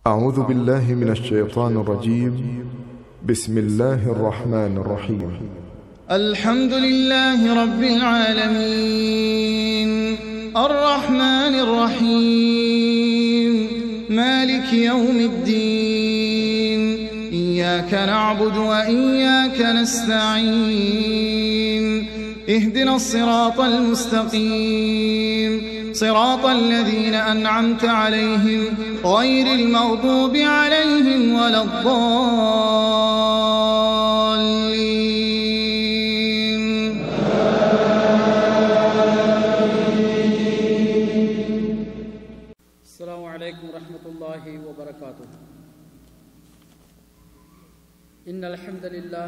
أعوذ بالله من الشيطان الرجيم بسم الله الرحمن الرحيم الحمد لله رب العالمين الرحمن الرحيم مالك يوم الدين إياك نعبد وإياك نستعين اهدنا الصراط المستقيم صراط الذين أنعمت عليهم غير المغضوب عليهم ولا الضالين السلام عليكم ورحمة الله وبركاته إن الحمد لله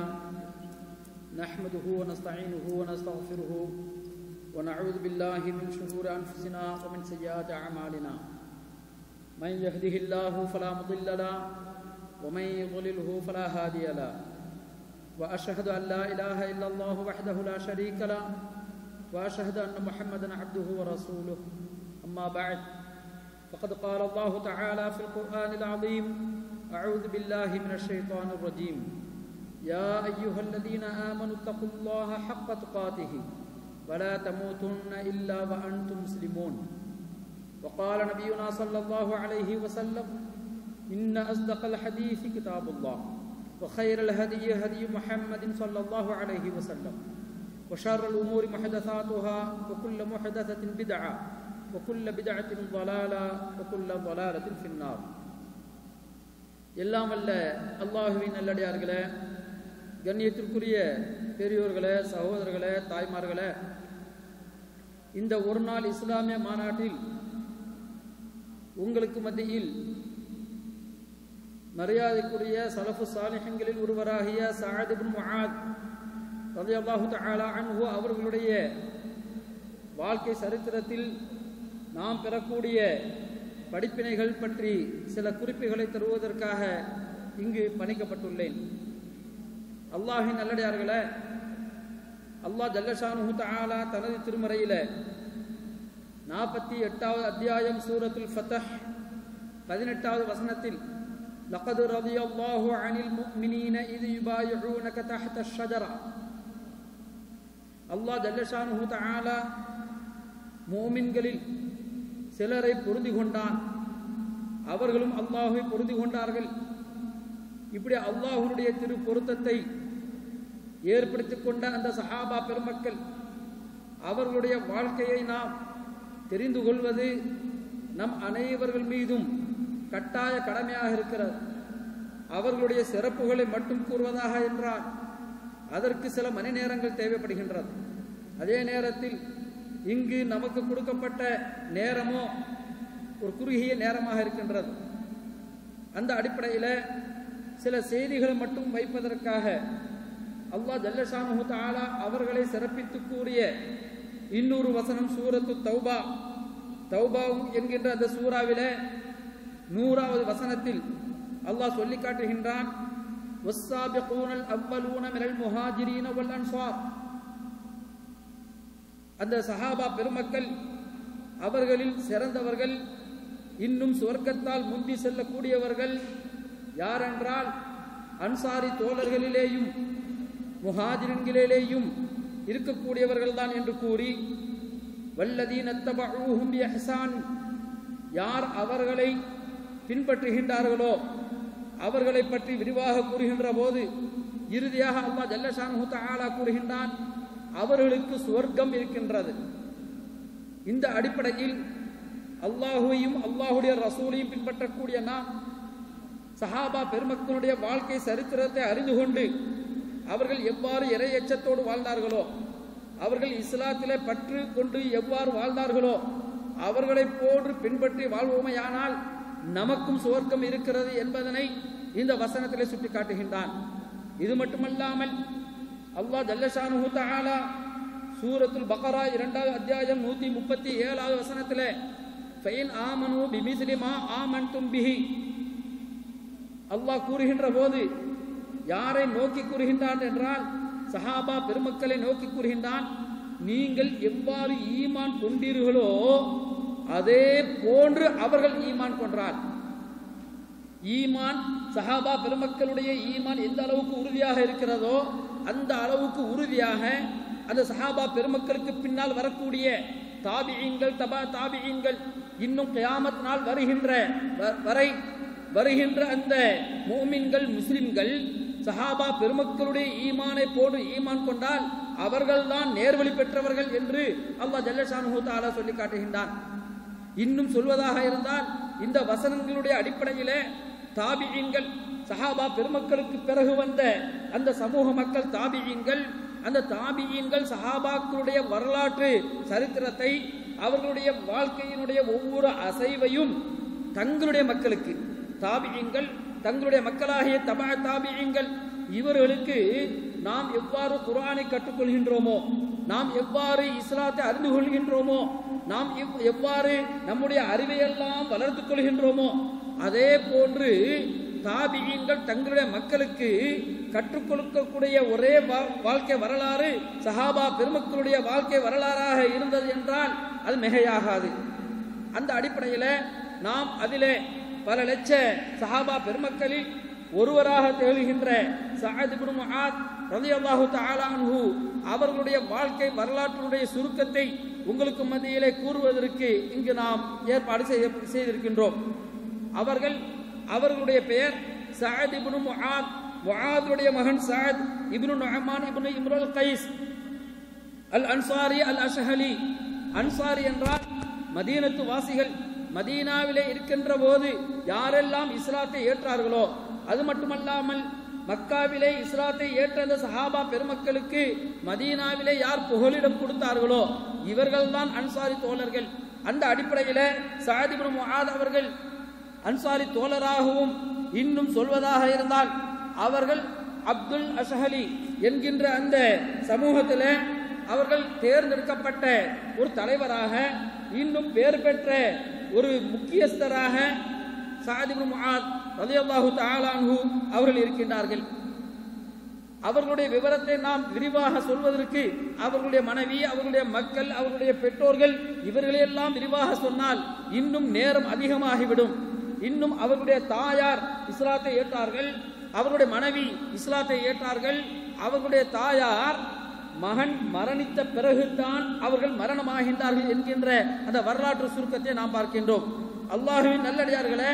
نحمده ونستعينه ونستغفره ونعوذ بالله من شرور أنفسنا ومن سيئات أعمالنا من يهده الله فلا مضل له ومن يضلله فلا هادي له وأشهد أن لا إله إلا الله وحده لا شريك له وأشهد أن محمدا عبده ورسوله أما بعد فقد قال الله تعالى في القرآن العظيم أعوذ بالله من الشيطان الرجيم يا أيها الذين آمنوا اتقوا الله حق تقاته ولا تموتن إلا وأنتم مسلمون وقال نبينا صلى الله عليه وسلم إن أصدق الحديث كتاب الله وخير الهدي هدي محمد صلى الله عليه وسلم وشر الأمور محدثاتها وكل محدثة بدعة وكل بدعة ضلالة وكل ضلالة في النار எல்லாம் வல்ல அல்லாஹுவின் நல்லடியார்களே கண்ணியத்திற்குரிய பெரியோர்களே சகோதரர்களே தாய்மார்களே இந்த ஒரு நாள் இஸ்லாமிய மாநாட்டில் உங்களுக்கு மத்தியில் மரியாதைக்குரிய சலஃபு சாலிஹங்களில் ஒருவராகிய சாதிபின் முஆத் ரலியல்லாஹு தஆலா அன்ஹு அவர்களுடைய வாழ்க்கை சரித்திரத்தில் நாம் பெறக்கூடிய படிப்பினைகள் பற்றி சில குறிப்புகளை தருவதற்காக இங்கு பணிக்கப்பட்டுள்ளேன் அல்லாஹின் நல்லடியார்களே அல்லாஹ் ஜல்லஷானு தஆலா தனது திருமறையில நாற்பத்தி எட்டாவது அத்தியாயம் சூரத்துல் ஃபத்தஹ் பதினெட்டாவது வசனத்தில் لقد رضي الله عن المؤمنين إذ يبايعونك تحت الشجرة அல்லாஹ் ஜல்லஷானு தஆலா மூமின்களில் சிலரை பொருந்தி கொண்டான் அவர்களும் அல்லாஹை பொருந்தி கொண்டார்கள் இப்படி அல்லாஹுடைய திரு பொருத்தத்தை ஏற்படுத்திக் கொண்ட அந்த சஹாபா பெருமக்கள் அவர்களுடைய வாழ்க்கையை நாம் தெரிந்து கொள்வது நம் அனைவர்கள் மீதும் கட்டாய கடமையாக இருக்கிறது அவர்களுடைய சிறப்புகளை மட்டும் கூறுவதாக என்றால் அதற்கு சில மணி நேரங்கள் தேவைப்படுகின்றது அதே நேரத்தில் இங்கு நமக்கு கொடுக்கப்பட்ட நேரமோ ஒரு குறுகிய நேரமாக இருக்கின்றது அந்த அடிப்படையில் சில செய்திகளை மட்டும் வைப்பதற்காக அல்லாஹ் ஜல்லஷானு தாலா அவர்களை சிறப்பித்து கூறிய இன்னொரு வசனம் சூரத்து தௌபா தௌபா என்கின்ற அந்த சூறாவில நூறாவது வசனத்தில் அல்லாஹ் சொல்லி காட்டுகின்றான் வஸ்ஸாபிகூனல் அவ்வலூன மினல் முஹாஜிரீன வல் அன்சார் அந்த சஹாபா பெருமக்கள் அவர்களில் சிறந்தவர்கள் இன்னும் சுவர்க்கத்தால் முந்தி செல்லக்கூடியவர்கள் யாரென்றால் அன்சாரி தோழர்களிலேயும் முஹாஜிரின்களிலேயும் இருக்கக்கூடியவர்கள் தான் என்று கூறி வல்லதீனத்தபூஹும் எஹ்சான் யார் அவர்களை பின்பற்றுகின்றார்களோ அவர்களை பற்றி விரிவாக கூறுகின்ற போது இறுதியாக அல்லாஹ் ஜல்லஷானு தஆலா கூறுகின்றான் அவர்களுக்கு சுவர்க்கம் இருக்கின்றது இந்த அடிப்படையில் அல்லாஹுவையும் அல்லாஹுடைய ரசூலையும் பின்பற்றக்கூடிய நாம் சஹாபா பெருமக்களுடைய வாழ்க்கை சரித்திரத்தை அறிந்து கொண்டு அவர்கள் எவ்வாறு இறை எச்சத்தோடு வாழ்ந்தார்களோ அவர்கள் இஸ்லாத்திலே பற்று கொண்டு எவ்வாறு வாழ்ந்தார்களோ அவர்களை போன்று பின்பற்றி வாழ்வோமையானால் நமக்கும் சுவர்க்கம் இருக்கிறது என்பதனை இந்த வசனத்திலே சுட்டி காட்டுகின்றான் இது மட்டுமல்லாமல் அல்லாஹ் ஜல்லஷானு தஆலா சூரத்துல் பக்ரா இரண்டாவது அத்தியாயம் நூத்தி முப்பத்தி ஏழாவது வசனத்திலே ஃபைன் ஆமனு பிமிஸ்லி மா ஆமன்தும் பிஹி அல்லாஹ் கூறுகின்ற போது யாரை நோக்கி கூறுகின்றான் என்றால் சஹாபா பெருமக்களை நோக்கி கூறுகின்றான் நீங்கள் எவ்வாறு ஈமான் கொண்டீர்களோ அதே போன்று அவர்கள் ஈமான் கொன்றார் ஈமான் சஹாபா பெருமக்களுடைய ஈமான் எந்த அளவுக்கு உறுதியாக இருக்கிறதோ அந்த அளவுக்கு உறுதியாக அந்த சஹாபா பெருமக்களுக்கு பின்னால் வரக்கூடிய தாபியீன்கள் தபா தாபியீன்கள் இன்னும் கியாமத் நாள் வருகின்ற வ- வரை வருகின்ற அந்த மூமின்கள் முஸ்லிம்கள் சஹாபா பெருமக்களுடைய ஈமானை போடு ஈமான் கொண்டால் அவர்கள்தான் நேர்வழி பெற்றவர்கள் என்று அல்லாஹ் ஜல்லஷானு தாலா சொல்லி காட்டுகின்றான் இன்னும் சொல்வதாக இருந்தால் இந்த வசனங்களுடைய அடிப்படையிலே தாபியீன்கள் சஹாபா பெருமக்களுக்கு பிறகு வந்த அந்த சமூக மக்கள் தாபியீன்கள் அந்த தாபியீன்கள் சஹாபாக்களுடைய வரலாற்று சரித்திரத்தை அவர்களுடைய வாழ்க்கையினுடைய ஒவ்வொரு அசைவையும் தங்களுடைய மக்களுக்கு தாபியீன்கள் தங்களுடைய மக்களாகிய தபா தாபியீன்கள் இவர்களுக்கு நாம் எவ்வாறு குர்ஆனை கற்றுக்கொள்கின்றோமோ நாம் எவ்வாறு இஸ்லாத்தை அறிந்து கொள்கின்றோமோ நாம் எவ்- எவ்வாறு நம்முடைய அறிவையெல்லாம் வளர்த்துக் கொள்கின்றோமோ அதே போன்று தாபியீன்கள் தங்களுடைய மக்களுக்கு கற்றுக் கொடுக்கக்கூடிய ஒரே வா- வாழ்க்கை வரலாறு சஹாபா பெருமக்களுடைய வாழ்க்கை வரலாறாக இருந்தது என்றால் அது மிகையாகாது அந்த அடிப்படையில் நாம் அதிலே பல லட்ச சஹாபா பெருமக்களில் ஒருவராக திகழ்கின்ற சஅத் இப்னு முஆத் ரலியல்லாஹு தஆலா அன்ஹு அவர்களுடைய வாழ்க்கை வரலாற்றினுடைய சுருக்கத்தை உங்களுக்கு மத்தியிலே கூறுவதற்கு இங்கு நாம் ஏற்பாடு செய்ய- செய்திருக்கின்றோம் அவர்கள் அவர்களுடைய பெயர் சஅத் இப்னு முஆத் முஆதுடைய மகன் Saad ibn Numan ibn Imrul Qais al Ansari al Ashhali Ansari என்றால் மதீனத்து வாசிகள் மதீனாவிலே இருக்கின்ற போது யாரெல்லாம் இஸ்லாத்தை ஏற்றார்களோ அது மட்டுமல்லாமல் மக்காவிலே இஸ்லாத்தை ஏற்ற அந்த சஹாபா பெருமக்களுக்கு மதீனாவிலே யார் புகலிடம் கொடுத்தார்களோ இவர்கள்தான் அன்சாரி தோழர்கள் அந்த அடிப்படையில சாதிபுரம் முஆத் அவர்கள் அன்சாரி தோழராகவும் இன்னும் சொல்வதாக இருந்தால் அவர்கள் அப்துல் அஷஹலி என்கின்ற அந்த சமூகத்தில் அவர்கள் தேர்ந்தெடுக்கப்பட்ட ஒரு தலைவராக இன்னும் பேர் பெற்ற ஒரு முக்கியஸ்தராக சாதிபு முஆத் ரலியல்லாஹு தஆலா அன்ஹு அவர்கள் இருக்கின்றார்கள் அவர்களுடைய விவரத்தை நாம் விரிவாக சொல்வதற்கு அவர்களுடைய மனைவி அவர்களுடைய மக்கள் அவர்களுடைய பெற்றோர்கள் இவர்களையெல்லாம் விரிவாக சொன்னால் இன்னும் நேரம் அதிகமாகிவிடும் இன்னும் அவர்களுடைய தாயார் இஸ்லாத்தை ஏற்றார்கள் அவர்களுடைய மனைவி இஸ்லாத்தை ஏற்றார்கள் அவர்களுடைய தாயார் மகன் மரணித்த பிறகுதான் அவர்கள் மரணமாகின்றார்கள் என்கின்ற அந்த வரலாற்று சுருக்கத்தை நாம் பார்க்கின்றோம் அல்லாஹுவின் நல்லடியார்களே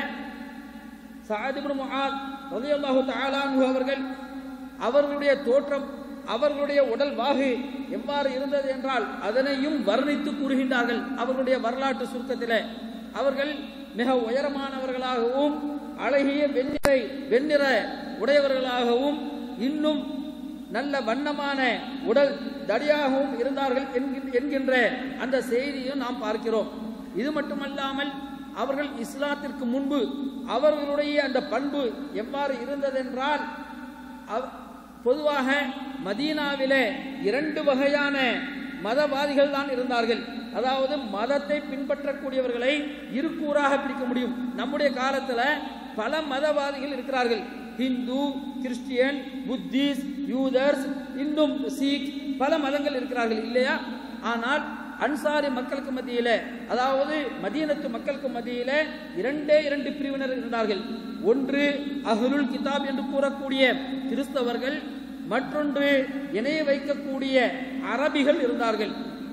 சாதிபு முஆத் ரலியல்லாஹு தஆலா அன்ஹு அவர்கள் அவர்களுடைய தோற்றம் அவர்களுடைய உடல் வாகு எவ்வாறு இருந்தது என்றால் அதனையும் வர்ணித்து கூறுகின்றார்கள் அவர்களுடைய வரலாற்று சுருக்கத்திலே அவர்கள் மிக உயரமானவர்களாகவும் அழகிய வெண்ணிறை வெண்ணிற உடையவர்களாகவும் இன்னும் நல்ல வண்ணமான உடல் தடியாகவும் இருந்தார்கள் என்கின்ற- என்கின்ற அந்த செய்தியும் நாம் பார்க்கிறோம் இது மட்டுமல்லாமல் அவர்கள் இஸ்லாத்திற்கு முன்பு அவர்களுடைய அந்த பண்பு எவ்வாறு இருந்ததென்றால் அவ- பொதுவாக மதீனாவிலே இரண்டு வகையான மதவாதிகள் தான் இருந்தார்கள் அதாவது மதத்தை பின்பற்றக்கூடியவர்களை இரு கூறாக பிடிக்க முடியும் நம்முடைய காலத்துல பல மதவாதிகள் இருக்கிறார்கள் ஹிந்து கிறிஸ்டியன் புத்திஸ்ட் யூதர்ஸ் இன்னும் சீக் பல மதங்கள் இருக்கிறார்கள் இல்லையா ஆனால் அன்சாரி மக்களுக்கு மத்தியில அதாவது மதீனத்து மக்களுக்கு மத்தியில இரண்டே இரண்டு பிரிவினர் இருந்தார்கள் ஒன்று அஹ்லுல் கிதாப் என்று கூறக்கூடிய கிறிஸ்தவர்கள் மற்றொன்று இணைய வைக்கக்கூடிய அரபிகள் இருந்தார்கள்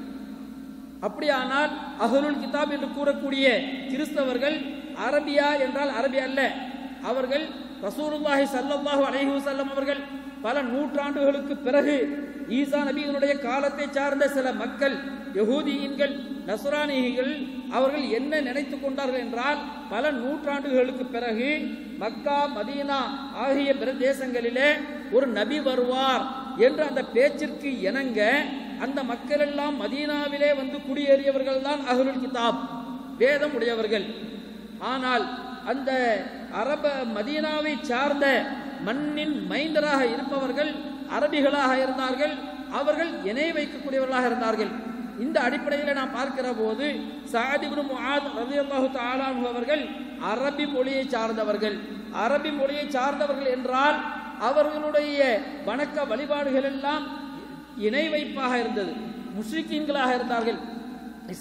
அப்படியானால் அஹ்லுல் கிதாப் என்று கூறக்கூடிய கிறிஸ்தவர்கள் அரபியா என்றால் அரபி அல்ல அவர்கள் ரசூலுல்லாஹி ஸல்லல்லாஹு அலைஹி வஸல்லம் அவர்கள் பல நூற்றாண்டுகளுக்கு பிறகு ஈசா நபியினுடைய காலத்தை சார்ந்த சில மக்கள் யகூதியின்கள் நசுரானிகள் அவர்கள் என்ன நினைத்துக் கொண்டார்கள் என்றால் பல நூற்றாண்டுகளுக்கு பிறகு மக்கா மதீனா ஆகிய பிரதேசங்களிலே ஒரு நபி வருவார் என்ற அந்த பேச்சிற்கு இணங்க அந்த மக்கள் எல்லாம் மதீனாவிலே வந்து குடியேறியவர்கள் தான் அஹ்லுல் கிதாப் வேதம் உடையவர்கள் ஆனால் அந்த அரப மதீனாவை சார்ந்த மண்ணின் மைந்தராக இருப்பவர்கள் அரபிகளாக இருந்தார்கள் அவர்கள் இணை வைக்கக்கூடியவர்களாக இருந்தார்கள் இந்த அடிப்படையில் நாம் பார்க்கிற போது சாதிபு முஆத் ரலியல்லாஹு தஆலா அன்ஹு அவர்கள் அரபி மொழியை சார்ந்தவர்கள் அரபி மொழியை சார்ந்தவர்கள் என்றால் அவர்களுடைய வணக்க வழிபாடுகள் எல்லாம் இணை வைப்பாக இருந்தது முஸ்லிக்கீன்களாக இருந்தார்கள்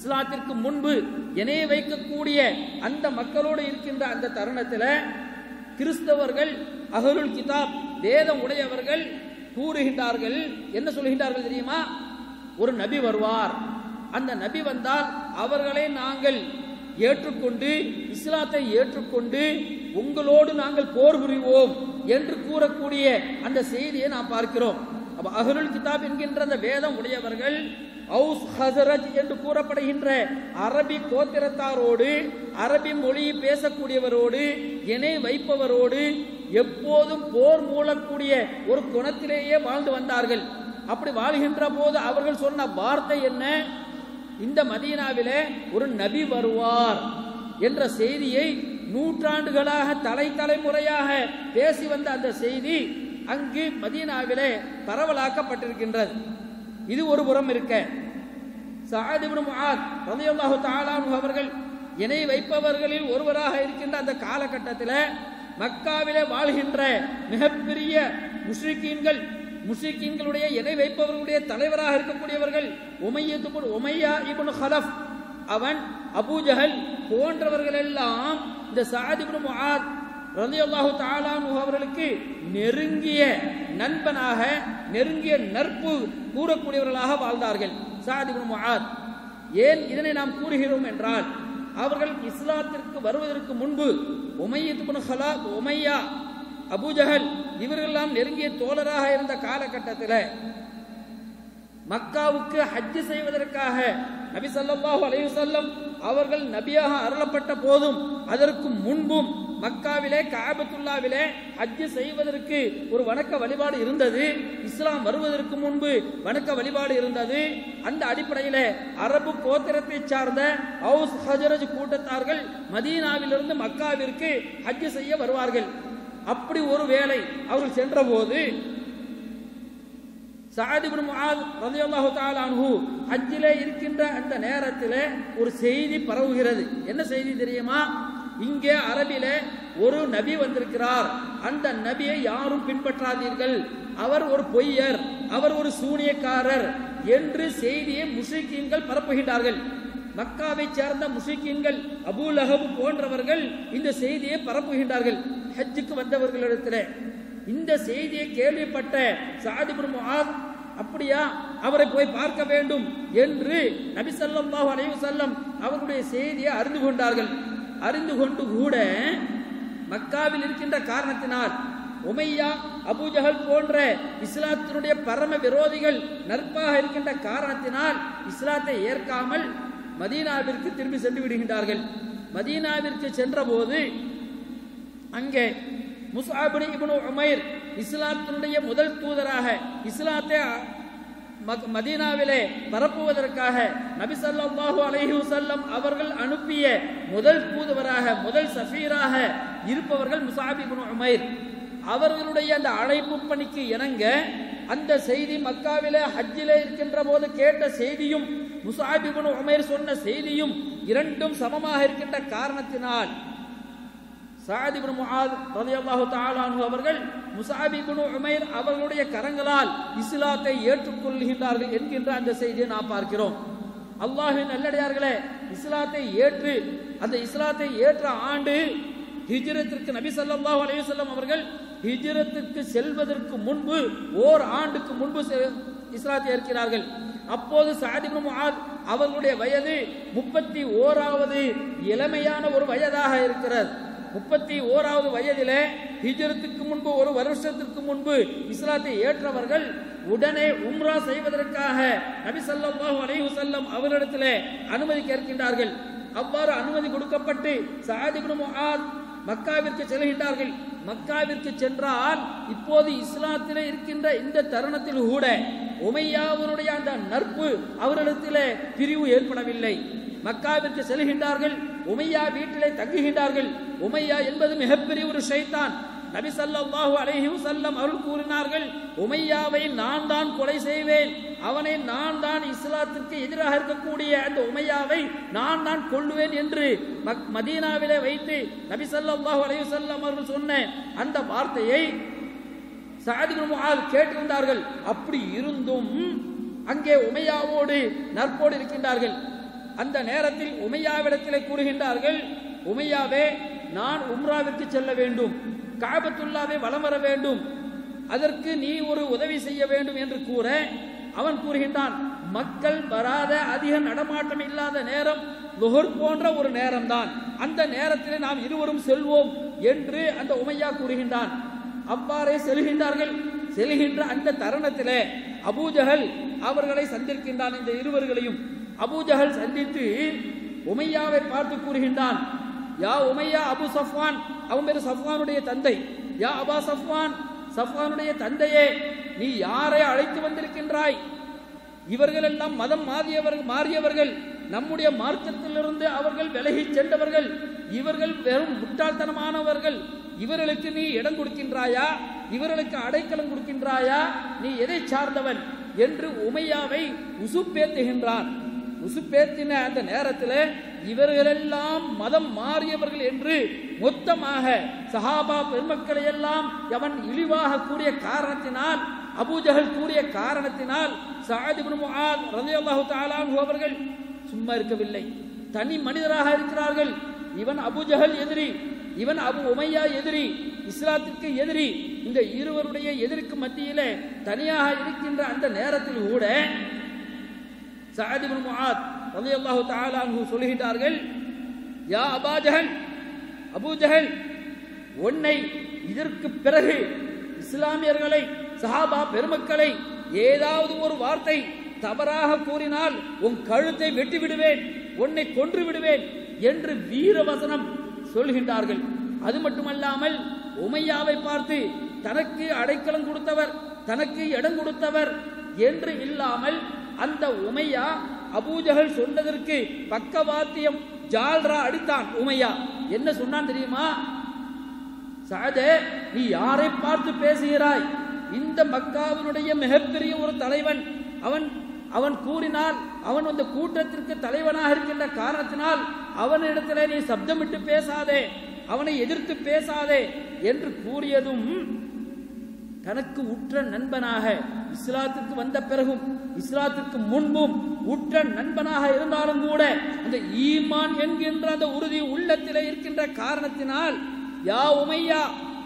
இஸ்லாத்திற்கு முன்பு இணைய வைக்கக்கூடிய அந்த மக்களோடு இருக்கின்ற அந்த தருணத்தில் கிறிஸ்தவர்கள் அகருல் கிதாப் வேதம் உடையவர்கள் கூறுகின்றார்கள் என்ன சொல்கின்றார்கள் தெரியுமா ஒரு நபி வருவார் அந்த நபி வந்தால் அவர்களை நாங்கள் ஏற்றுக்கொண்டு இஸ்லாத்தை ஏற்றுக்கொண்டு உங்களோடு நாங்கள் போர் புரிவோம் என்று கூறக்கூடிய அந்த செய்தியை நாம் பார்க்கிறோம் அப்ப அஹ்லுல் கிதாப் என்கின்ற அந்த வேதம் உடையவர்கள் அவுஸ் ஹசரத் என்று கூறப்படுகின்ற அரபி கோத்திரத்தாரோடு அரபி மொழி பேசக்கூடியவரோடு இணை வைப்பவரோடு எப்போதும் போர் மூலக்கூடிய ஒரு குணத்திலேயே வாழ்ந்து வந்தார்கள் அப்படி வாழ்கின்ற போது அவர்கள் சொன்ன வார்த்தை என்ன இந்த மதீனாவிலே ஒரு நபி வருவார் என்ற செய்தியை நூற்றாண்டுகளாக தலை தலைமுறையாக பேசி வந்த அந்த செய்தி அங்கு மதீனாவிலே பரவலாக்கப்பட்டிருக்கின்றது இது ஒரு புறம் இருக்க சஅத் இப்னு முஆத் ரலியல்லாஹு தஆலா அன்ஹு அவர்கள் இணை வைப்பவர்களில் ஒருவராக இருக்கின்ற அந்த காலகட்டத்தில் மக்காவிலே வாழ்கின்ற மிகப்பெரிய முஷ்ரிக்கீன்கள் முஷ்ரிக்கீன்களுடைய இணை வைப்பவர்களுடைய தலைவராக இருக்கக்கூடியவர்கள் உமையத்து உமையா இப்னு ஹலஃப் அவன் அபூஜஹல் போன்றவர்கள் எல்லாம் இந்த சஅத் இப்னு முஆத் ரலியல்லாஹு தஆலா அன்ஹு அவர்களுக்கு நெருங்கிய நண்பனாக நெருங்கிய நட்பு கூறக்கூடியவர்களாக வாழ்ந்தார்கள் சஅத் இப்னு முஆத் ஏன் இதனை நாம் கூறுகிறோம் என்றால் அவர்கள் இஸ்லாத்திற்கு வருவதற்கு முன்பு உமையத் இப்னு ஹலாப் உமையா அபூஜஹல் இவர்களெல்லாம் நெருங்கிய தோழராக இருந்த காலகட்டத்தில் மக்காவுக்கு ஹஜ்ஜு செய்வதற்காக நபி ஸல்லல்லாஹு அலைஹி வஸல்லம் அவர்கள் நபியாக அருளப்பட்ட போதும் அதற்கு முன்பும் மக்காவிலே காபத்துல்லாவிலே ஹஜ்ஜு செய்வதற்கு ஒரு வணக்க வழிபாடு இருந்தது இஸ்லாம் வருவதற்கு முன்பு வணக்க வழிபாடு இருந்தது அந்த அடிப்படையிலே அரபு கோத்திரத்தை சார்ந்த ஹவுஸ் ஹஜரஜ் கூட்டத்தார்கள் மதீனாவிலிருந்து மக்காவிற்கு ஹஜ்ஜு செய்ய வருவார்கள் அப்படி ஒரு வேளை அவர்கள் சென்றபோது சஅத் இப்னு முஆத் ரலியல்லாஹு தஆலா அன்ஹு ஹஜ்ஜிலே இருக்கின்ற அந்த நேரத்திலே ஒரு செய்தி பரவுகிறது என்ன செய்தி தெரியுமா இங்கே அரபிலே ஒரு நபி வந்திருக்கிறார் அந்த நபியை யாரும் பின்பற்றாதீர்கள் அவர் ஒரு பொய்யர் அவர் ஒரு சூனியக்காரர் என்று செய்தியை முஸ்லிக்கீன்கள் பரப்புகின்றார்கள் மக்காவை சேர்ந்த முஸ்லிக்கீன்கள் அபூ லஹப் போன்றவர்கள் இந்த செய்தியை பரப்புகின்றார்கள் ஹஜ்ஜுக்கு வந்தவர்களிடத்திலே இந்த செய்தியை கேள்விப்பட்ட சாதிபுர் முஆத் அப்படியா அவரை போய் பார்க்க வேண்டும் என்று நபி ஸல்லல்லாஹு அலைஹி வஸல்லம் அவருடைய செய்தியை அறிந்து கொண்டார்கள் அறிந்து கொண்டு கூட மக்காவில் இருக்கின்ற காரணத்தினால் உமையா அபூஜஹல் போன்ற இஸ்லாத்தினுடைய பரம விரோதிகள் நட்பாக இருக்கின்ற காரணத்தினால் இஸ்லாத்தை ஏற்காமல் மதீனாவிற்கு திரும்பி சென்று விடுகின்றார்கள் மதீனாவிற்கு சென்றபோது அங்கே முஸ்ஆபின் இப்னு உமைர் இஸ்லாத்தினுடைய முதல் தூதராக இஸ்லாத்தை மக்- மதீனாவிலே பரப்புவதற்காக நபி ஸல்லல்லாஹு அலைஹி வஸல்லம் அவர்கள் அனுப்பிய முதல் தூதுவராக முதல் சஃபீராக இருப்பவர்கள் முஸ்ஆப் இப்னு உமைர் அவர்களுடைய அந்த அழைப்பு பணிக்கு இணங்க அந்த செய்தி மக்காவிலே ஹஜ்ஜிலே இருக்கின்ற போது கேட்ட செய்தியும் முஸ்ஆப் இப்னு உமைர் சொன்ன செய்தியும் இரண்டும் சமமாக இருக்கின்ற காரணத்தினால் சஅத் இப்னு முஆத் ரலியல்லாஹு தஆலா அன்ஹு அவர்கள் முஸ்அப் இப்னு உமைர் அவர்களுடைய கரங்களால் இஸ்லாத்தை ஏற்றுக்கொள்கின்றார்கள் என்கின்ற அந்த செய்தியை நாம் பார்க்கிறோம் அல்லாஹ்வின் நல்லடியார்களே இஸ்லாத்தை ஏற்று அந்த இஸ்லாத்தை ஏற்ற ஆண்டு ஹிஜ்ரத்திற்கு நபி ஸல்லல்லாஹு அலைஹி வஸல்லம் அவர்கள் ஹிஜ்ரத்திற்கு செல்வதற்கு முன்பு ஓர் ஆண்டுக்கு முன்பு செ- இஸ்லாத்தை ஏற்கிறார்கள் அப்போது சஅத் இப்னு முஆத் அவர்களுடைய வயது முப்பத்தி ஓராவது இளமையான ஒரு வயதாக இருக்கிறது முப்பத்தி ஓராவது வயதிலே ஹிஜ்ரத்துக்கு முன்பு ஒரு வருஷத்திற்கு முன்பு இஸ்லாத்தை ஏற்றவர்கள் உடனே உம்ரா செய்வதற்காக நபி ஸல்லல்லாஹு அலைஹி வஸல்லம் அவரிடத்திலே அனுமதி கேட்கின்றார்கள் அவ்வாறு அனுமதி கொடுக்கப்பட்டு சஅத் இப்னு முஆத் மக்காவிற்கு செல்கின்றார்கள் மக்காவிற்கு சென்றால் இப்போது இஸ்லாத்திலே இருக்கின்ற இந்த தருணத்தில் கூட உமையாவனுடைய அந்த நட்பு அவரிடத்திலே பிரிவு ஏற்படவில்லை மக்காவிற்கு செல்கின்றார்கள் உமையா வீட்டிலே தங்குகின்றார்கள் உமையா என்பது மிகப்பெரிய ஒரு ஷைத்தான் நபி ஸல்லல்லாஹு அலைஹி வஸல்லம் அருள் கூறினார்கள் உமையாவை நான் தான் கொலை செய்வேன் அவனை நான் தான் இஸ்லாத்திற்கு எதிராக இருக்கக்கூடிய அந்த உமையாவை நான் தான் கொள்ளுவேன் என்று மக்- மதீனாவிலே வைத்து நபி ஸல்லல்லாஹு அலைஹி வஸல்லம் அவர்கள் சொன்ன அந்த வார்த்தையை சஅத் இப்னு முஆத் கேட்டிருந்தார்கள் அப்படி இருந்தும் அங்கே உமையாவோடு நற்போடு இருக்கின்றார்கள் அந்த நேரத்தில் உமையாவிடத்திலே கூறுகின்றார்கள் உமையாவே நான் உம்ராவிற்கு செல்ல வேண்டும் காபத்துல்லாவை வலம் வர வேண்டும் அதற்கு நீ ஒரு உதவி செய்ய வேண்டும் என்று கூற அவன் கூறுகின்றான் மக்கள் வராத அதிக நடமாட்டம் இல்லாத நேரம் லுஹர் போன்ற ஒரு நேரம்தான் அந்த நேரத்தில் நாம் இருவரும் செல்வோம் என்று அந்த உமையா கூறுகின்றான் அவ்வாறே செல்கின்றார்கள் செல்கின்ற அந்த தருணத்திலே அபூஜஹல் அவர்களை சந்திக்கின்றான் இந்த இருவர்களையும் அபூஜஹல் சந்தித்து உமையாவை பார்த்து கூறுகின்றான் யா உமையா அபு சஃப்வான் அவன் பேரு சஃப்வானுடைய தந்தை யா அபா சஃப்வான் சஃப்வானுடைய தந்தையே நீ யாரை அழைத்து வந்திருக்கின்றாய் இவர்கள் எல்லாம் மதம் மாறியவர்கள் மாறியவர்கள் நம்முடைய மார்க்கத்திலிருந்து அவர்கள் விலகிச் சென்றவர்கள் இவர்கள் வெறும் முட்டாள்தனமானவர்கள் இவர்களுக்கு நீ இடம் கொடுக்கின்றாயா இவர்களுக்கு அடைக்கலம் கொடுக்கின்றாயா நீ எதை சார்ந்தவன் என்று உமையாவை உசுப்பேத்துகின்றான் உசுப்பேத்தின அந்த நேரத்தில் இவர்களெல்லாம் மதம் மாறியவர்கள் என்று மொத்தமாக சஹாபா பெருமக்களை எல்லாம் அவன் இழிவாக கூறிய காரணத்தினால் அபூஜஹல் கூறிய காரணத்தினால் சஅத் இப்னு முஆத் ரலியல்லாஹு தஆலா அன்ஹு அவர்கள் சும்மா இருக்கவில்லை தனி மனிதராக இருக்கிறார்கள் இவன் அபூஜஹல் எதிரி இவன் அபு உமையா எதிரி இஸ்லாத்திற்கு எதிரி இந்த இருவருடைய எதிரிக்கு மத்தியிலே தனியாக இருக்கின்ற அந்த நேரத்தில் கூட சஅத் இப்னு முஆத் ரலியல்லாஹு தஆலா அன்ஹு சொல்லுகின்றார்கள் யா அபா ஜஹல் அபூ ஜஹல் உன்னை இதற்கு பிறகு இஸ்லாமியர்களை சஹாபா பெருமக்களை ஏதாவது ஒரு வார்த்தை தவறாக கூறினால் உன் கழுத்தை வெட்டி விடுவேன் உன்னை கொன்று விடுவேன் என்று வீரவசனம் சொல்கின்றார்கள் அது மட்டுமல்லாமல் உமையாவை பார்த்து தனக்கு அடைக்கலம் கொடுத்தவர் தனக்கு இடம் கொடுத்தவர் என்று இல்லாமல் அந்த உமையா அபூஜகல் சொன்னதற்கு பக்கவாத்தியம் ஜால்ரா அடித்தான் உமையா என்ன சொன்னான் தெரியுமா சஅதே நீ யாரை பார்த்து பேசுகிறாய் இந்த மக்காவினுடைய மிகப்பெரிய ஒரு தலைவன் அவன் அவன் கூறினால் அவன் அந்த கூட்டத்திற்கு தலைவனாக இருக்கின்ற காரணத்தினால் அவனிடத்தில் நீ சப்தமிட்டு பேசாதே அவனை எதிர்த்து பேசாதே என்று கூறியதும் தனக்கு உற்ற நண்பனாக இஸ்லாத்துக்கு வந்த பிறகும் இஸ்லாத்துக்கு முன்பும் உற்ற நண்பனாக இருந்தாலும் கூட அந்த ஈமான் என்கின்ற அந்த உறுதி உள்ளத்திலே இருக்கின்ற காரணத்தினால் யா உமையா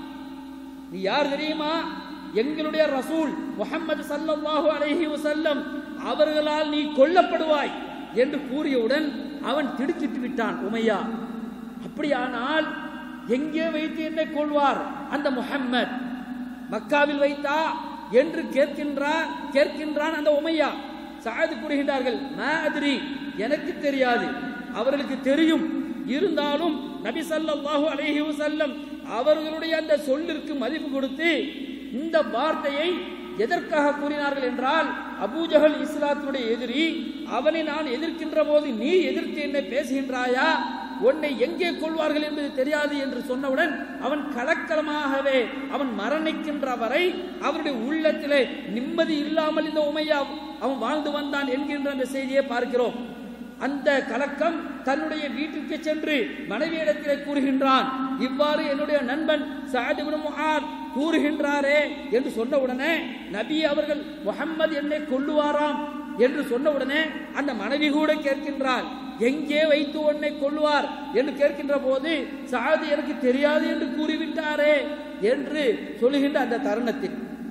நீ யார் தெரியுமா எங்களுடைய ரசூல் முஹம்மது ஸல்லல்லாஹு அலைஹி வஸல்லம் அவர்களால் நீ கொல்லப்படுவாய் என்று கூறியவுடன் அவன் திடுக்கிட்டு விட்டான் உமையா அப்படியானால் எங்கே வைத்து என்னை கொள்வார் அந்த முஹம்மத் மக்காவில் வைத்தா என்று கேட்கின்றார் கேட்கின்றான் அந்த உமையா சாது கூறுகின்றார்கள் மாதிரி எனக்கு தெரியாது அவர்களுக்கு தெரியும் இருந்தாலும் நபி ஸல்லல்லாஹு அலைஹி வஸல்லம் அவர்களுடைய அந்த சொல்லிற்கு மதிப்பு கொடுத்து இந்த வார்த்தையை எதற்காக கூறினார்கள் என்றால் அபூஜஹல் இஸ்லாத்தினுடைய எதிரி அவனை நான் எதிர்க்கின்ற போது நீ எதிர்த்து என்னை பேசுகின்றாயா உன்னை எங்கே கொள்வார்கள் என்பது தெரியாது என்று சொன்னவுடன் அவன் கலக்கலமாகவே அவன் மரணிக்கின்ற வரை அவருடைய உள்ளத்திலே நிம்மதி இல்லாமல் இந்த உமையா அவன் வாழ்ந்து வந்தான் என்கின்ற அந்த செய்தியை பார்க்கிறோம் அந்த கலக்கம் தன்னுடைய வீட்டிற்கு சென்று மனைவியிடத்திலே கூறுகின்றான் இவ்வாறு என்னுடைய நண்பன் சஅத் இப்னு முஆத் கூறுகின்றாரே என்று சொன்ன உடனே நபி அவர்கள் முஹம்மது என்னை கொல்லுவாராம் என்று சொன்ன உடனே அந்த மனைவி கூட கேட்கின்றாள் எங்கே வைத்து உன்னை கொல்லுவார் என்று கேட்கின்ற போது சாது எனக்கு தெரியாது என்று கூறிவிட்டாரே என்று சொல்லுகின்ற அந்த தருணத்தில்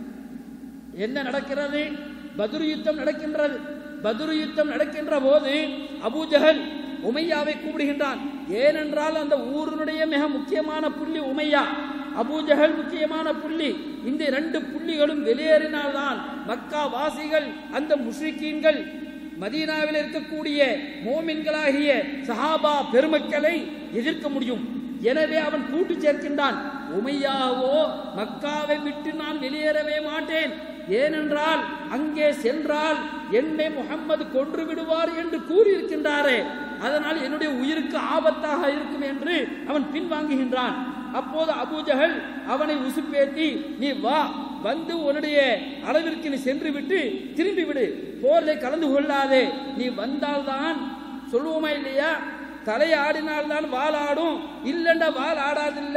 என்ன நடக்கிறது பதுரு யுத்தம் நடக்கின்றது பதுரு யுத்தம் நடக்கின்ற போது அபூஜஹல் உமையாவை கூப்பிடுகின்றான் ஏனென்றால் அந்த ஊரினுடைய மிக முக்கியமான புள்ளி உமையா அபூஜஹல் முக்கியமான புள்ளி இந்த இரண்டு புள்ளிகளும் வெளியேறினால்தான் மக்கா வாசிகள் அந்த முஷ்ரிக்கீன்கள் மதீனாவில் இருக்கக்கூடிய மோமின்களாகிய சஹாபா பெருமக்களை எதிர்க்க முடியும் எனவே அவன் கூட்டு சேர்க்கின்றான் உமையாவோ மக்காவை விட்டு நான் வெளியேறவே மாட்டேன் ஏனென்றால் அங்கே சென்றால் என்னை முகம்மது கொன்று விடுவார் என்று கூறியிருக்கின்றாரே அதனால் என்னுடைய உயிருக்கு ஆபத்தாக இருக்கும் என்று அவன் பின்வாங்குகின்றான் அப்போது அபூஜஹல் அவனை உசுப்பேத்தி நீ வா வந்து உன்னுடைய அளவிற்கு நீ சென்று விட்டு திரும்பி விடு போரில் கலந்து கொள்ளாதே நீ வந்தால்தான் சொல்லுவோமா இல்லையா தலை ஆடினால்தான் வால் ஆடும் இல்லைண்டா வால் ஆடாதில்ல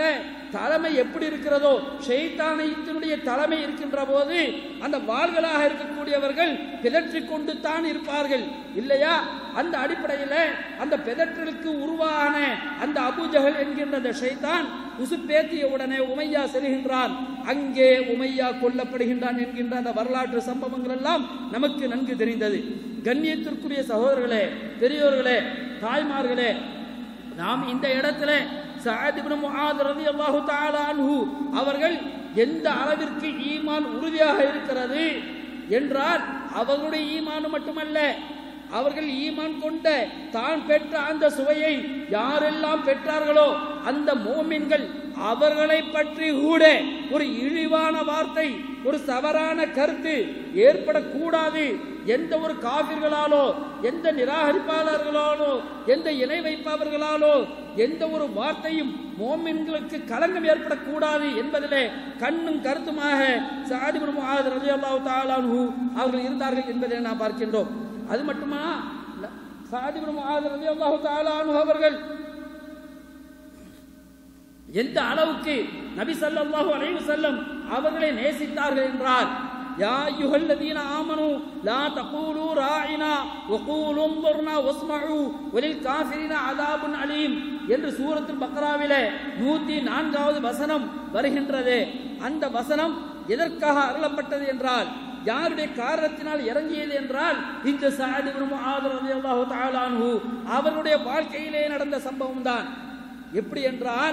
தலைமை எப்படி இருக்கிறதோ ஷெய்தானத்தினுடைய தலைமை இருக்கின்ற போது அந்த வாள்களாக இருக்கக்கூடியவர்கள் பிதற்றிக் கொண்டு தான் இருப்பார்கள் இல்லையா அந்த அடிப்படையில் அந்த பிதற்றலுக்கு உருவான அந்த அபுஜஹல் என்கின்ற அந்த ஷைத்தான் உசுப்பேத்திய உடனே உமையா செல்கின்றான் அங்கே உமையா கொல்லப்படுகின்றான் என்கின்ற அந்த வரலாற்று சம்பவங்கள் எல்லாம் நமக்கு நன்கு தெரிந்தது கண்ணியத்திற்குரிய சகோதரர்களே பெரியோர்களே தாய்மார்களே நாம் இந்த இடத்துல சஅத் இப்னு முஆத் ரலியல்லாஹு தஆலா அன்ஹு அவர்கள் எந்த அளவிற்கு ஈமான் உறுதியாக இருக்கிறது என்றால் அவர்களுடைய ஈமான் மட்டுமல்ல அவர்கள் ஈமான் கொண்ட தான் பெற்ற அந்த சுவையை யாரெல்லாம் பெற்றார்களோ அந்த மோமின்கள் அவர்களை பற்றி கூட ஒரு இழிவான வார்த்தை ஒரு தவறான கருத்து ஏற்படக்கூடாது எந்த ஒரு காவிர்களாலோ எந்த நிராகரிப்பாளர்களாலோ எந்த இணை வைப்பவர்களாலோ எந்த ஒரு வார்த்தையும் மோமின்களுக்கு களங்கம் ஏற்படக்கூடாது என்பதிலே கண்ணும் கருத்துமாக சாதிபுரம் முஆத் ரலியல்லாஹு தஆலா அன்ஹு அவர்கள் இருந்தார்கள் என்பதை நாம் பார்க்கின்றோம் அது மட்டுமா சாதிபுரம் முஆத் ரலியல்லாஹு தஆலா அன்ஹு அவர்கள் எந்த அளவுக்கு நபி ஸல்லல்லாஹு அலைஹி வஸல்லம் அவர்களை நேசித்தார்கள் என்றால் யா அய்யுஹல்லதீன ஆமனு லா தகூலு ராயினா வகூலு انظرنا வஸ்மஉ வலில் காஃபிரின அதாபுன் அலீம் என்று சூரத்துல் பக்ராவிலே 104வது வசனம் வருகின்றது அந்த வசனம் எதற்காக அருளப்பட்டது என்றால் யாருடைய காரணத்தினால் இறங்கியது என்றால் இந்த சஅத் இப்னு முஆத் ரலியல்லாஹு தஆலா அன்ஹு அவருடைய வாழ்க்கையிலே நடந்த சம்பவம் தான் எப்படி என்றால்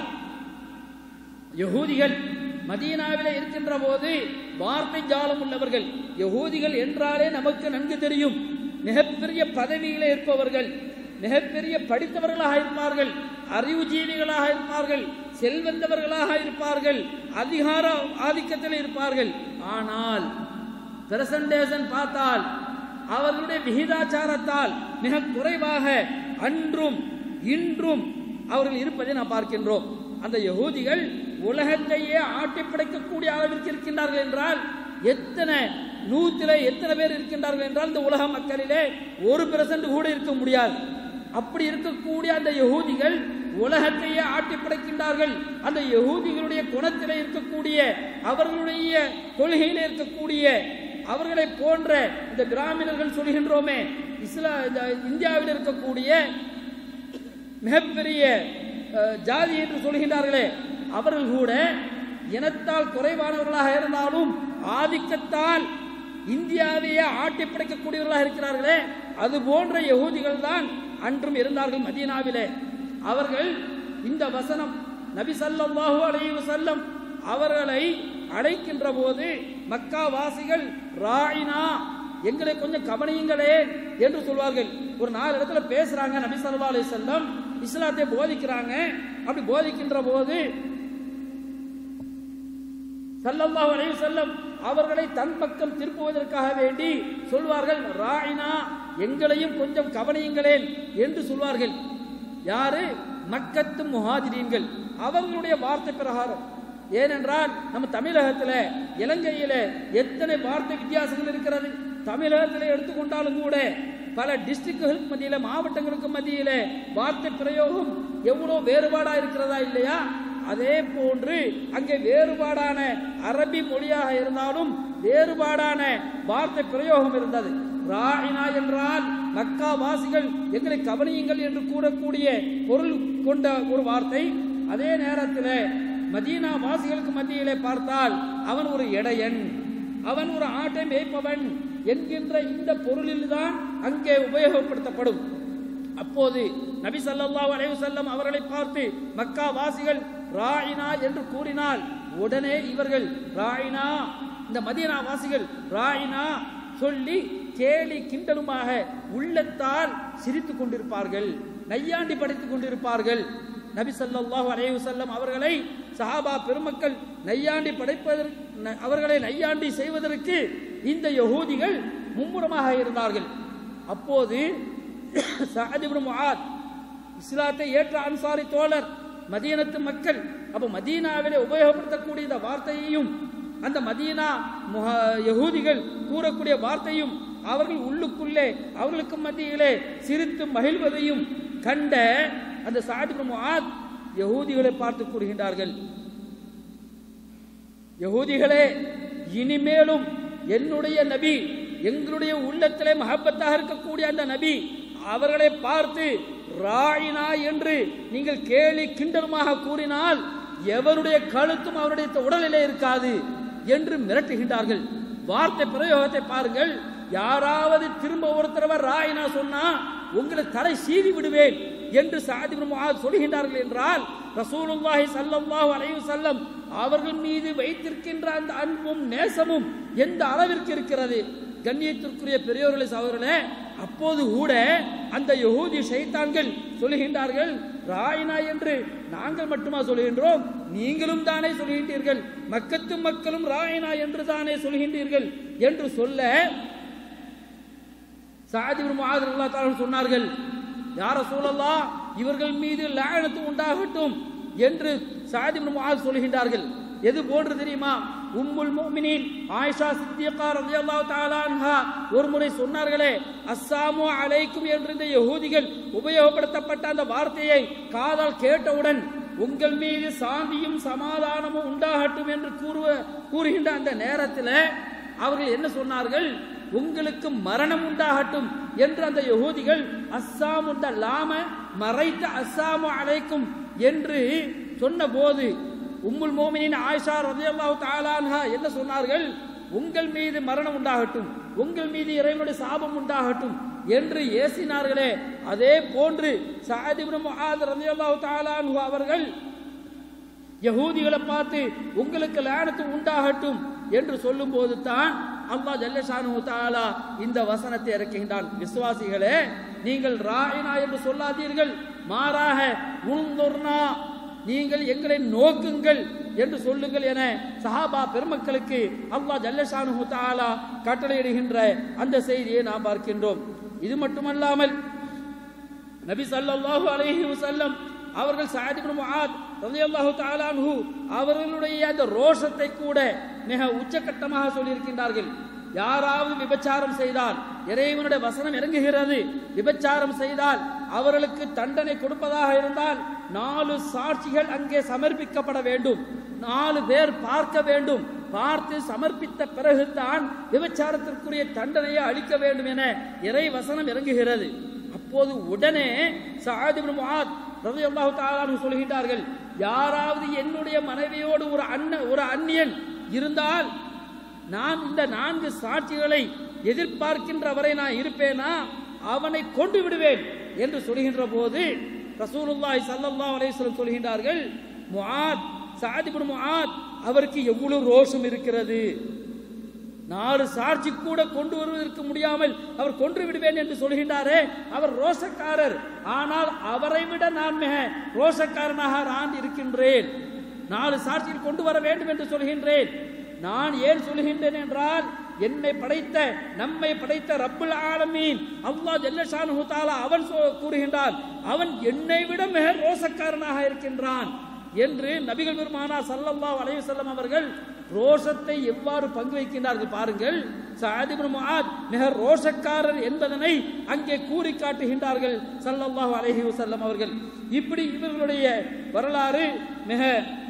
யகூதிகள் மதீனாவிலே இருக்கின்ற போது வார்த்தை ஜாலம் உள்ளவர்கள் யகூதிகள் என்றாலே நமக்கு நன்கு தெரியும் மிகப்பெரிய பதவியிலே இருப்பவர்கள் மிகப்பெரிய படித்தவர்களாக இருப்பார்கள் அறிவுஜீவிகளாக இருப்பார்கள் செல்வந்தவர்களாக இருப்பார்கள் அதிகார ஆதிக்கத்தில் இருப்பார்கள் ஆனால் பிரசன்டேஷன் பார்த்தால் அவர்களுடைய விகிதாச்சாரத்தால் மிக குறைவாக அன்றும் இன்றும் அவர்கள் இருப்பதை நாம் பார்க்கின்றோம் அந்த யகூதிகள் உலகத்தையே ஆட்டி படைக்கக்கூடிய அளவிற்கு இருக்கின்றார்கள் என்றால் எத்தனை நூத்தில எத்தனை பேர் இருக்கின்றார்கள் என்றால் இந்த உலக மக்களிலே ஒரு பெர்சன்ட் கூட இருக்க முடியாது அப்படி இருக்கக்கூடிய அந்த யகூதிகள் உலகத்தையே ஆட்டி படைக்கின்றார்கள் அந்த யகூதிகளுடைய குணத்திலே இருக்கக்கூடிய அவர்களுடைய கொள்கையிலே இருக்கக்கூடிய அவர்களை போன்ற இந்த பிராமணர்கள் சொல்கின்றோமே இஸ்லா இந்த இந்தியாவில் இருக்கக்கூடிய மிகப்பெரிய அஹ், ஜாதி என்று சொல்கின்றார்களே அவர்கள் கூட இனத்தால் குறைவானவர்களாக இருந்தாலும் ஆதிக்கத்தால் இந்தியாவையே ஆட்டி படைக்கக்கூடியவர்களாக இருக்கிறார்களே அது போன்ற யகூதிகள் தான் அன்றும் இருந்தார்கள் மதீனாவிலே அவர்கள் இந்த வசனம் நபி ஸல்லல்லாஹு அலைஹி வஸல்லம் அவர்களை அழைக்கின்ற போது மக்கா வாசிகள் ராயினா எங்களை கொஞ்சம் கவனியுங்களே என்று சொல்வார்கள் ஒரு நாலு இடத்துல பேசுறாங்க நபி ஸல்லல்லாஹு அலைஹி வஸல்லம் இஸ்லாத்தை போதிக்கிறாங்க அப்படி போதிக்கின்ற போது ஸல்லல்லாஹு அலைஹி வஸல்லம் அவர்களை தன் பக்கம் திருப்புவதற்காக வேண்டி சொல்வார்கள் ராயினா எங்களையும் கொஞ்சம் கவனியுங்களேன் என்று சொல்வார்கள் யாரு மக்கத்து முஹாஜிரீன்கள் அவர்களுடைய வார்த்தை பிரகாரம் ஏனென்றால் நம்ம தமிழகத்துல இலங்கையில எத்தனை வார்த்தை வித்தியாசங்கள் இருக்கிறது தமிழகத்தில் எடுத்துக்கொண்டாலும் கூட பல டிஸ்ட்ரிக்ட்களுக்கு மத்தியில மாவட்டங்களுக்கு மத்தியில வார்த்தை பிரயோகம் எவ்வளவு வேறுபாடா இருக்கிறதா இல்லையா அதே போன்று அங்கே வேறுபாடான அரபி மொழியாக இருந்தாலும் வேறுபாடான வார்த்தை பிரயோகம் இருந்தது ராயினா என்றால் மக்கா வாசிகள் எங்களை கவனியுங்கள் என்று கூறக்கூடிய பொருள் கொண்ட ஒரு வார்த்தை அதே நேரத்தில் மதீனா வாசிகளுக்கு மத்தியிலே பார்த்தால் அவன் ஒரு இடையன் அவன் ஒரு ஆட்டை மேய்ப்பவன் என்கின்ற இந்த பொருளில்தான் அங்கே உபயோகப்படுத்தப்படும் அப்போது நபி ஸல்லல்லாஹு அலைஹி வஸல்லம் அவர்களை பார்த்து மக்கா வாசிகள் ராயினா என்று கூறினால் உடனே இவர்கள் ராயினா இந்த மதீனா வாசிகள் ராயினா சொல்லி கேலி கிண்டலுமாக உள்ளத்தால் சிரித்துக் கொண்டிருப்பார்கள் நையாண்டி படித்துக் கொண்டிருப்பார்கள் நபி ஸல்லல்லாஹு அலைஹி வஸல்லம் அவர்களை சஹாபா பெருமக்கள் நையாண்டி படைப்பதற்கு ந- அவர்களை நையாண்டி செய்வதற்கு இந்த யகூதிகள் மும்முரமாக இருந்தார்கள் அப்போது சஅத் இப்னு முஆத் இஸ்லாத்தை ஏற்ற அன்சாரி தோழர் மதீனத்து மக்கள் அப்ப மதீனாவிலே உபயோகப்படுத்தக்கூடிய இந்த வார்த்தையையும் அந்த மதீனா முஹ- யகூதிகள் கூறக்கூடிய வார்த்தையும் அவர்கள் உள்ளுக்குள்ளே அவர்களுக்கு மத்தியிலே சிரித்து மகிழ்வதையும் கண்ட அந்த சாதிபு முஆத் யகூதிகளை பார்த்து கூறுகின்றார்கள் யகூதிகளே இனிமேலும் என்னுடைய நபி எங்களுடைய உள்ளத்திலே மஹப்பத்தாக இருக்கக்கூடிய அந்த நபி அவர்களை பார்த்து ராயினா என்று நீங்கள் கேலி கிண்டலுமாக கூறினால் எவருடைய கழுத்தும் அவருடைய உடலிலே இருக்காது என்று மிரட்டுகின்றார்கள் வார்த்தை பிரயோகத்தை பாருங்கள் யாராவது திரும்ப ஒருத்தரவர் ராயினா சொன்னா உங்களை தலை சீவி விடுவேன் என்று சாதி சொல்கின்றார்கள் என்றால் ரசூலுல்லாஹி ஸல்லல்லாஹு அலைஹி வஸல்லம் அவர்கள் மீது வைத்திருக்கின்ற அந்த அன்பும் நேசமும் எந்த அளவிற்கு இருக்கிறது கண்ணியத்திற்குரிய பெரியோர்களை சகோதரர்களே அப்போது கூட அந்த யகூதி ஷைத்தான்கள் சொல்லுகின்றார்கள் ராயினா என்று நாங்கள் மட்டுமா சொல்கின்றோம் நீங்களும் தானே சொல்கின்றீர்கள் மக்கத்து மக்களும் ராயினா என்று தானே சொல்கின்றீர்கள் என்று சொல்ல சாதி முஆதர் சொன்னார்கள் யார சூழல்லா இவர்கள் மீது லானத்து உண்டாகட்டும் என்று சாதி முஆத் சொல்கின்றார்கள் எது போன்று தெரியுமா உம்முல் முஃமினீன் ஆயிஷா சித்தியக்கா ரலியல்லாஹு தஆலா அன்ஹா ஒரு முறை சொன்னார்களே அஸ்ஸாமு அலைக்கும் என்ற இந்த யகூதிகள் உபயோகப்படுத்தப்பட்ட அந்த வார்த்தையை காதால் கேட்டவுடன் உங்கள் மீது சாந்தியும் சமாதானமும் உண்டாகட்டும் என்று கூறுவ கூறுகின்ற அந்த நேரத்தில் அவர்கள் என்ன சொன்னார்கள் உங்களுக்கு மரணம் உண்டாகட்டும் என்று அந்த யகூதிகள் அஸ்ஸாம் உண்ட லாம மறைத்த அஸ்ஸாமு அலைக்கும் என்று சொன்ன போது உம்முல் மோமினின் ஆயிஷா ரலியல்லாஹு தஆலான்ஹா என்ன சொன்னார்கள் உங்கள் மீது மரணம் உண்டாகட்டும் உங்கள் மீது இறைவனுடைய சாபம் உண்டாகட்டும் என்று ஏசினார்களே அதே போன்று சஅத் இப்னு முஆத் ரலியல்லாஹு தஆலான்ஹு அவர்கள் யகூதிகளை பார்த்து உங்களுக்கு லானத்து உண்டாகட்டும் என்று சொல்லும்போது தான் அல்லாஹ் ஜல்லஷானு தாலா இந்த வசனத்தை இறக்குகின்றான் விசுவாசிகளே நீங்கள் ராயினா என்று சொல்லாதீர்கள் மாறாக உள்துர்னா நீங்கள் எங்களை நோக்குங்கள் என்று சொல்லுங்கள் என சஹாபா பெருமக்களுக்கு அல்லாஹ் ஜல்லஷானு தாலா கட்டளையிடுகின்ற அந்த செய்தியை நாம் பார்க்கின்றோம் இது மட்டுமல்லாமல் நபி ஸல்லல்லாஹு அலைஹி வஸல்லம் அவர்கள் சஅத் இப்னு முஆத் ரலியல்லாஹு தஆலா அன்ஹு அவர்களுடைய அந்த ரோஷத்தை கூட மிக உச்சகட்டமாக சொல்லியிருக்கின்றார்கள் யாராவது விபச்சாரம் செய்தால் இறைவனுடைய வசனம் இறங்குகிறது விபச்சாரம் செய்தால் அவர்களுக்கு தண்டனை கொடுப்பதாக இருந்தால் நாலு சாட்சிகள் அங்கே சமர்ப்பிக்கப்பட வேண்டும் நாலு பேர் பார்க்க வேண்டும் பார்த்து சமர்ப்பித்த பிறகுதான் விபச்சாரத்திற்குரிய தண்டனையை அளிக்க வேண்டும் என இறை வசனம் இறங்குகிறது அப்போது உடனே சஅத் இப்னு முஆத் ரலியல்லாஹு தஆலா அன்ஹு சொல்கின்றார்கள் யாராவது என்னுடைய மனைவியோடு ஒரு அண்ண ஒரு அந்நியன் இருந்தால் நான் இந்த நான்கு சாட்சிகளை எதிர்பார்க்கின்ற வரை நான் இருப்பேனா அவனை கொண்டு விடுவேன் என்று சொல்கின்ற போது ரசூலுல்லாஹி ஸல்லல்லாஹு அலைஹி வஸல்லம் சொல்கின்றார்கள் முஆத் சஅத் இப்னு முஆத் அவருக்கு எவ்வளவு ரோஷம் இருக்கிறது நாலு சாட்சி கூட கொண்டு வருவதற்கு முடியாமல் அவர் கொன்று விடுவேன் என்று சொல்கின்றாரே அவர் ரோஷக்காரர் ஆனால் அவரை விட நான் மிக ரோஷக்காரனாக நான் இருக்கின்றேன் நாலு சாட்சியில் கொண்டு வர வேண்டும் என்று சொல்கின்றேன் நான் ஏன் சொல்கின்றேன் என்றால் என்னை படைத்த நம்மை படைத்த ரப்புல் ஆலமீன் அல்லாஹ் ஜல்லஷானு தாலா அவன் சொ- கூறுகின்றான் அவன் என்னை விட மிக ரோஷக்காரனாக இருக்கின்றான் என்று நபிகள் பெருமானா ஸல்லல்லாஹு அலைஹி வஸல்லம் அவர்கள் ரோஷத்தை எவ்வாறு பங்கு வைக்கின்றார்கள் பாருங்கள் சஅத் இப்னு முஆத் மிக ரோஷக்காரர் என்பதனை அங்கே கூறி காட்டுகின்றார்கள் ஸல்லல்லாஹு அலைஹி வஸல்லம் அவர்கள் இப்படி இவர்களுடைய வரலாறு மிக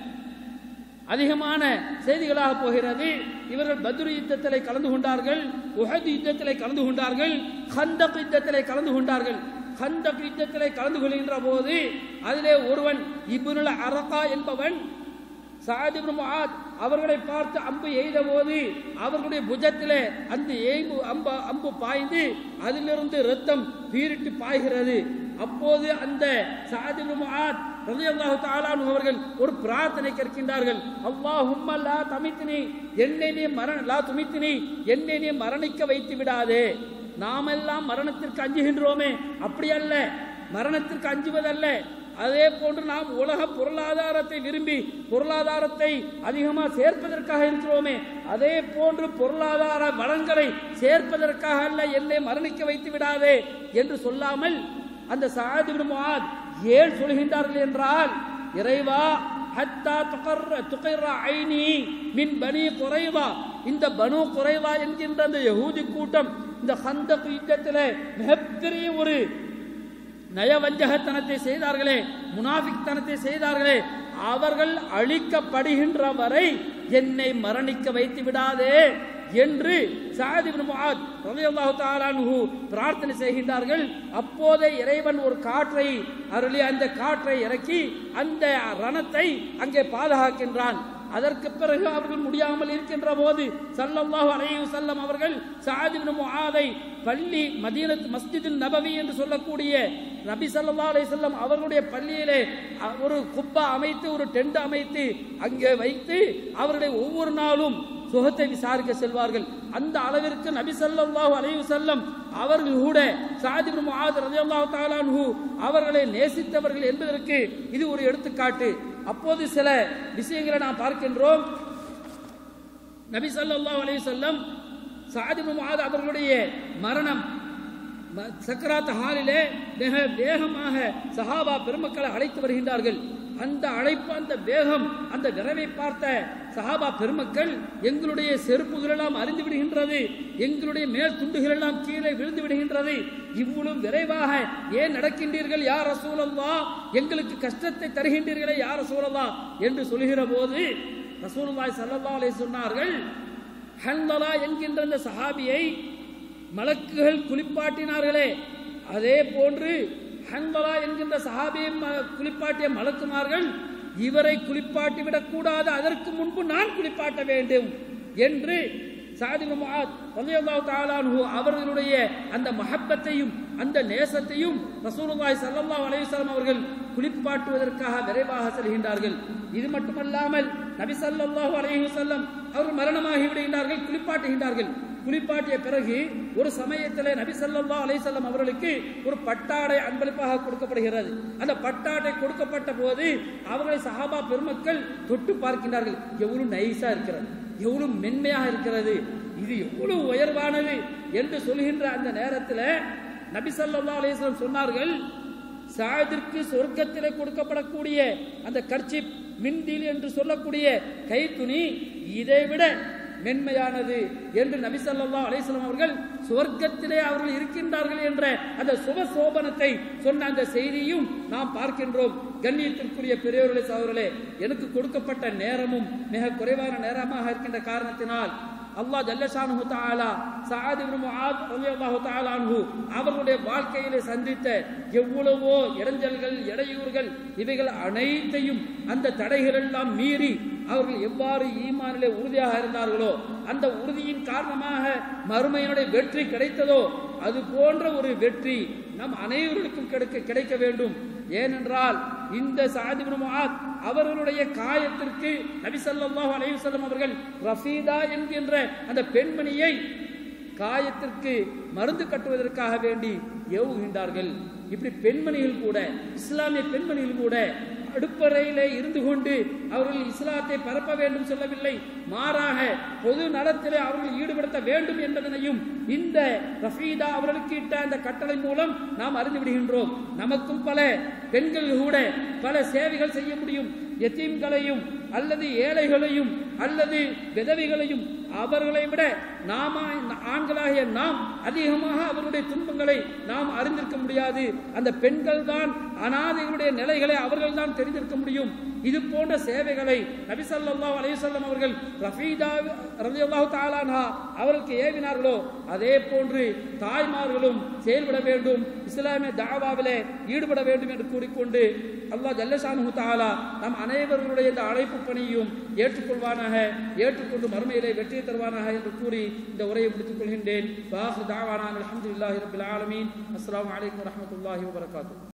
அதிகமான செய்திகளாக போகிறது இவர்கள் பத்ரு யுத்தத்திலே கலந்து கொண்டார்கள் உஹத் யுத்தத்திலே கலந்து கொண்டார்கள் ஹந்தக் யுத்தத்திலே கலந்து கொண்டார்கள் ஹந்தக் யுத்தத்திலே கலந்து கொள்கின்ற போது அதிலே ஒருவன் இப்னுல் அரகா என்பவன் சஅத் இப்னு முஆத் அவர்களை பார்த்து அம்பு எய்த போது அவர்களுடைய புஜத்திலே அந்த எய்பு அம்பு அம்பு பாய்ந்து அதிலிருந்து ரத்தம் பீரிட்டு பாய்கிறது அப்போது அந்த சஅத் இப்னு முஆத் ரலியல்லாஹு தஆலா அன்ஹு அவர்கள் ஒரு பிரார்த்தனை கேட்கின்றார்கள் அல்லாஹும்ம லா தமித்னி என்னை நீ மரண லா துமித்னி என்னை நீ மரணிக்க வைத்து விடாதே நாமெல்லாம் மரணத்திற்கு அஞ்சுகின்றோமே அப்படி அல்ல மரணத்திற்கு அஞ்சுவதல்ல அதே போன்று நாம் உலக பொருளாதாரத்தை விரும்பி பொருளாதாரத்தை அதிகமாக சேர்ப்பதற்காக இருக்கிறோமே அதே போன்று பொருளாதார வளங்களை சேர்ப்பதற்காக அல்ல என்னை மரணிக்க வைத்து விடாதே என்று சொல்லாமல் அந்த சஅத் இப்னு முஆத் ஏன் சொல்கின்றார்கள் என்றால் இறைவா ஹத்தா துகர்ர துகைர ஐனி மின் பனி குறைவா இந்த பனு குறைவா என்கின்ற அந்த யஹூதி கூட்டம் இந்த ஹந்தக் யுத்தத்திலே மிகப்பெரிய ஒரு நயவஞ்சகத்தனத்தை செய்தார்களே முனாஃபிக்தனத்தை செய்தார்களே அவர்கள் அழிக்கப்படுகின்ற வரை என்னை மரணிக்க வைத்து விடாதே என்று சஅத் இப்னு முஆத் ரலியல்லாஹு தஆலா அன்ஹு பிரார்த்தனை செய்கின்றார்கள் அப்போதே இறைவன் ஒரு காற்றை அருளி அந்த காற்றை இறக்கி அந்த ரணத்தை அங்கே பாதுகாக்கின்றான் அதற்கு பிறகு அவர்கள் முடியாமல் இருக்கின்ற போது சல்லல்லாஹு அலைஹி வஸல்லம் அவர்கள் சஅத் இப்னு முஆதை பள்ளி மதீனத் மஸ்ஜிதுல் நபவி என்று சொல்லக்கூடிய நபி ஸல்லல்லாஹு அலைஹி வஸல்லம் அவர்களுடைய பள்ளியிலே அ- ஒரு குப்பா அமைத்து ஒரு டென்ட் அமைத்து அங்கே வைத்து அவருடைய ஒவ்வொரு நாளும் சுகத்தை விசாரிக்க செல்வார்கள் அந்த அளவிற்கு நபி ஸல்லல்லாஹு அலைஹி வஸல்லம் அவர்கள் கூட சஅத் இப்னு முஆத் ரலியல்லாஹு தஆலா அன்ஹு அவர்களை நேசித்தவர்கள் என்பதற்கு இது ஒரு எடுத்துக்காட்டு அப்போது சில விஷயங்களை நாம் பார்க்கின்றோம் நபி ஸல்லல்லாஹு அலைஹி வஸல்லம் சஅத் இப்னு முஆத் அவர்களுடைய மரணம் ம- சக்கராத் ஹாலிலே மிக வேகமாக சஹாபா பெருமக்களை அழைத்து வருகின்றார்கள் அந்த அழைப்பு அந்த வேகம் அந்த விரைவை பார்த்த சஹாபா பெருமக்கள் எங்களுடைய செருப்புகள் எல்லாம் அறிந்து விடுகின்றது எங்களுடைய மேல் துண்டுகள் எல்லாம் கீழே விழுந்து விடுகின்றது இவ்வளவு விரைவாக ஏன் நடக்கின்றீர்கள் யார் ரசூலல்லா எங்களுக்கு கஷ்டத்தை தருகின்றீர்களே யார் ரசூலல்லா என்று சொல்கிற போது ரசூலுல்லாஹி ஸல்லல்லாஹு அலைஹி சொன்னார்கள் ஹன்தலா என்கின்ற அந்த சஹாபியை மலக்குகள் குளிப்பாட்டினார்களே அதே போன்று ஹன்தலா என்கின்ற சஹாபியை ம- குளிப்பாட்டிய மலக்குமார்கள் இவரை குளிப்பாட்டி விடக்கூடாது அதற்கு முன்பு நான் குளிப்பாட்ட வேண்டும் என்று சாதி ரலியல்லாஹு தஆலா அன்ஹு அவர்களுடைய அந்த மஹப்பத்தையும் அந்த நேசத்தையும் ரசூலுல்லாஹி ஸல்லல்லாஹு அலைஹி வஸல்லம் அவர்கள் குளிப்பாட்டுவதற்காக விரைவாக செல்கின்றார்கள் இது மட்டுமல்லாமல் நபி ஸல்லல்லாஹு அலைஹி வஸல்லம் அவர்கள் மரணமாகி விடுகின்றார்கள் குளிப்பாட்டுகின்றார்கள் குளிப்பாட்டிய பிறகு ஒரு சமயத்திலே நபி ஸல்லல்லாஹு அலைஹி வஸல்லம் அவர்களுக்கு ஒரு பட்டாடை அன்பளிப்பாக கொடுக்கப்படுகிறது அந்த பட்டாடை கொடுக்கப்பட்ட போது அவர்களை சஹாபா பெருமக்கள் தொட்டு பார்க்கின்றார்கள் எவ்வளவு நைஸா இருக்கிறது எவ்வளவு மென்மையாக இருக்கிறது இது எவ்வளவு உயர்வானது என்று சொல்கின்ற அந்த நேரத்தில் நபி ஸல்லல்லாஹு அலைஹி வஸல்லம் சொன்னார்கள் சாயதிற்கு சொர்க்கத்திலே கொடுக்கப்படக்கூடிய அந்த கர்ச்சி மின்தில் என்று சொல்லக்கூடிய கைத்துணி இதைவிட மென்மையானது என்று நபி ஸல்லல்லாஹு அலைஹி வஸல்லம் அவர்கள் சொர்க்கத்திலே அவர்கள் இருக்கின்றார்கள் என்ற அந்த சுப சோபனத்தை சொன்ன அந்த செய்தியும் நாம் பார்க்கின்றோம் கண்ணியத்திற்குரிய பெரியவர்களே சகோதரர்களே எனக்கு கொடுக்கப்பட்ட நேரமும் மிக குறைவான நேரமாக இருக்கின்ற காரணத்தினால் அல்லாஹ் ஜல்லஷானு தஆலா சஅத் இப்னு முஆத் ரலியல்லாஹு தஆலா அன்ஹு அவர்களுடைய வாழ்க்கையிலே சந்தித்த எவ்வளவோ இடைஞ்சல்கள் இடையூறுகள் இவைகள் அனைத்தையும் அந்த தடைகள் எல்லாம் மீறி அவர்கள் எவ்வாறு ஈமானிலே உறுதியாக இருந்தார்களோ அந்த உறுதியின் காரணமாக மறுமையினுடைய வெற்றி கிடைத்ததோ அது போன்ற ஒரு வெற்றி நம் அனைவருக்கும் கிடைக்க கிடைக்க வேண்டும் ஏனென்றால் இந்த சஅத் இப்னு முஆத் அவர்களுடைய காயத்திற்கு நபி ஸல்லல்லாஹு அலைஹி வஸல்லம் அவர்கள் ரஃபீதா என்கின்ற அந்த பெண்மணியை காயத்திற்கு மருந்து கட்டுவதற்காக வேண்டி ஏவுகின்றார்கள் இப்படி பெண்மணிகள் கூட இஸ்லாமிய பெண்மணிகள் கூட அடுப்பறையிலே இருந்து கொண்டு அவர்கள் இஸ்லாத்தை பரப்ப வேண்டும் சொல்லவில்லை மாறாக பொது நலத்திலே அவர்கள் ஈடுபடுத்த வேண்டும் என்பதனையும் இந்த ரஃபீதா அவர்களுக்கு இட்ட அந்த கட்டளை மூலம் நாம் அறிந்து விடுகின்றோம் நமக்கும் பல பெண்கள் கூட பல சேவைகள் செய்ய முடியும் எத்தீம்களையும் அல்லது ஏழைகளையும் அல்லது விதவைகளையும் அவர்களை விட நாம ஆண்களாகிய நாம் அதிகமாக அவருடைய துன்பங்களை நாம் அறிந்திருக்க முடியாது அந்த பெண்கள் தான் அனாதைகளுடைய நிலைகளை அவர்கள் தான் தெரிந்திருக்க முடியும் இது போன்ற சேவைகளை நபி ஸல்லல்லாஹு அலைஹி வஸல்லம் அவர்கள் ரஃபீதா ரலியல்லாஹு தஆலா அன்ஹா அவருக்கு ஏவினார்களோ அதே போன்று தாய்மார்களும் செயல்பட வேண்டும் இஸ்லாமிய தாவாவிலே ஈடுபட வேண்டும் என்று கூறிக்கொண்டு அல்லாஹ் ஜல்லஷானு தஆலா நம் அனைவர்களுடைய இந்த அழைப்பு பணியையும் ஏற்றுக்கொள்வானாக ஏற்றுக்கொண்டு மறுமையிலே வெற்றியை தருவானாக என்று கூறி இந்த உரையை முடித்துக் கொள்கின்றேன் வாஹு தாவானா அல்ஹம்துலில்லாஹி ரப்பில் ஆலமீன் அஸ்ஸலாமு அலைக்கும் வரஹ்மத்துல்லாஹி வபரகாத்துஹு